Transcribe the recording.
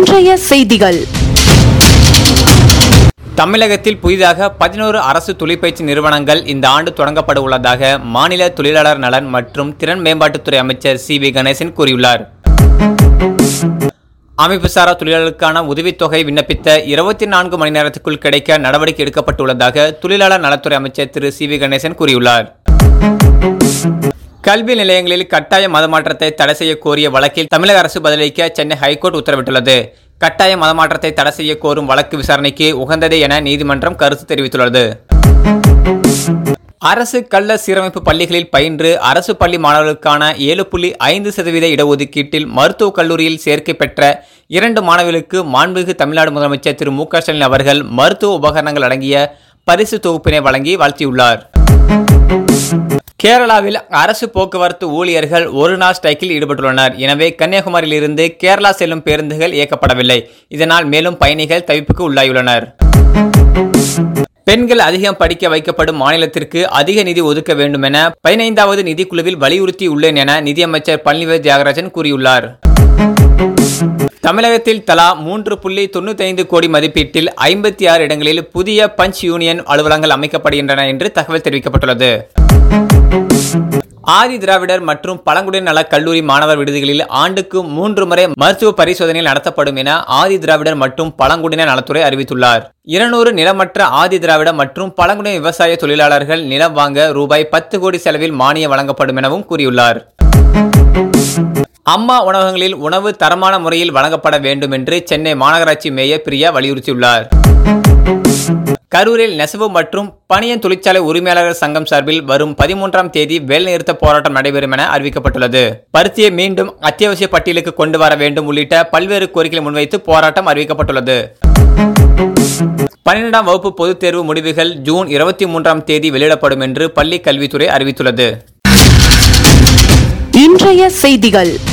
இன்றைய செய்திகள் தமிழகத்தில் புதிதாக பதினோரு அரசு தொழிற்பயிற்சி நிறுவனங்கள் இந்த ஆண்டு தொடங்கப்பட உள்ளதாக மாநில தொழிலாளர் நலன் மற்றும் திறன் மேம்பாட்டுத்துறை அமைச்சர் சி வி கணேசன் கூறியுள்ளார் அமைப்புசாரா தொழிலாளர்களுக்கான உதவித்தொகை விண்ணப்பித்த இருபத்தி நான்கு மணி நேரத்துக்குள் கிடைக்க நடவடிக்கை எடுக்கப்பட்டுள்ளதாக தொழிலாளர் நலத்துறை அமைச்சர் திரு சி வி கணேசன் கூறியுள்ளார் கல்வி நிலையங்களில் கட்டாய மதமாற்றத்தை தடை செய்ய கோரிய வழக்கில் தமிழக அரசு பதிலளிக்க சென்னை ஹைகோர்ட் உத்தரவிட்டுள்ளது கட்டாய மதமாற்றத்தை தடை செய்ய கோரும் வழக்கு விசாரணைக்கு உகந்ததே என நீதிமன்றம் கருத்து தெரிவித்துள்ளது அரசு கள்ள சீரமைப்பு பள்ளிகளில் பயின்று அரசு பள்ளி மாணவர்களுக்கான ஏழு புள்ளி ஐந்து சதவீத இடஒதுக்கீட்டில் மருத்துவக் கல்லூரியில் சேர்க்கை பெற்ற இரண்டு மாணவர்களுக்கு மாண்புமிகு தமிழ்நாடு முதலமைச்சர் திரு மு க ஸ்டாலின் அவர்கள் மருத்துவ உபகரணங்கள் அடங்கிய பரிசு தொகுப்பினை வழங்கி வாழ்த்தியுள்ளார் கேரளாவில் அரசு போக்குவரத்து ஊழியர்கள் ஒரு நாள் ஸ்ட்ரைக்கில் ஈடுபட்டுள்ளனர் எனவே கன்னியாகுமரியிலிருந்து கேரளா செல்லும் பேருந்துகள் இயக்கப்படவில்லை இதனால் மேலும் பயணிகள் தவிப்புக்கு உள்ளாயுள்ளனர் பெண்கள் அதிகம் படிக்க வைக்கப்படும் மாநிலத்திற்கு அதிக நிதி ஒதுக்க வேண்டும் என பதினைந்தாவது நிதிக்குழுவில் வலியுறுத்தி உள்ளேன் என நிதியமைச்சர் பழனிவேல் தியாகராஜன் கூறியுள்ளார் தமிழகத்தில் தலா மூன்று புள்ளி தொண்ணூத்தி ஐந்து கோடி மதிப்பீட்டில் ஐம்பத்தி ஆறு இடங்களில் புதிய பஞ்ச் யூனியன் அலுவலகங்கள் அமைக்கப்படுகின்றன என்று தகவல் தெரிவிக்கப்பட்டுள்ளது ஆதி திராவிடர் மற்றும் பழங்குடியின நல கல்லூரி மாணவர் விடுதிகளில் ஆண்டுக்கு மூன்று முறை மருத்துவ பரிசோதனைகள் நடத்தப்படும் என ஆதி திராவிடர் மற்றும் பழங்குடியின நலத்துறை அறிவித்துள்ளார் இருநூறு நிலமற்ற ஆதி திராவிட மற்றும் பழங்குடியின விவசாய தொழிலாளர்கள் நிலம் வாங்க ரூபாய் பத்து கோடி செலவில் மானியம் வழங்கப்படும் எனவும் கூறியுள்ளார் அம்மா உணவகங்களில் உணவு தரமான முறையில் வழங்கப்பட வேண்டும் என்று சென்னை மாநகராட்சி மேயர் பிரியா வலியுறுத்தியுள்ளார் கரூரில் நெசவு மற்றும் பனியன் தொழிற்சாலை உரிமையாளர்கள் சங்கம் சார்பில் வரும் பதிமூன்றாம் தேதி வேலைநிறுத்த போராட்டம் நடைபெறும் என அறிவிக்கப்பட்டுள்ளது பருத்தியை மீண்டும் அத்தியாவசிய பட்டியலுக்கு கொண்டு வர வேண்டும் உள்ளிட்ட பல்வேறு கோரிக்கைகளை முன்வைத்து போராட்டம் அறிவிக்கப்பட்டுள்ளது பன்னிரெண்டாம் வகுப்பு பொதுத் தேர்வு முடிவுகள் ஜூன் இருபத்தி மூன்றாம் தேதி வெளியிடப்படும் என்று பள்ளி கல்வித்துறை அறிவித்துள்ளது இன்றைய செய்திகள்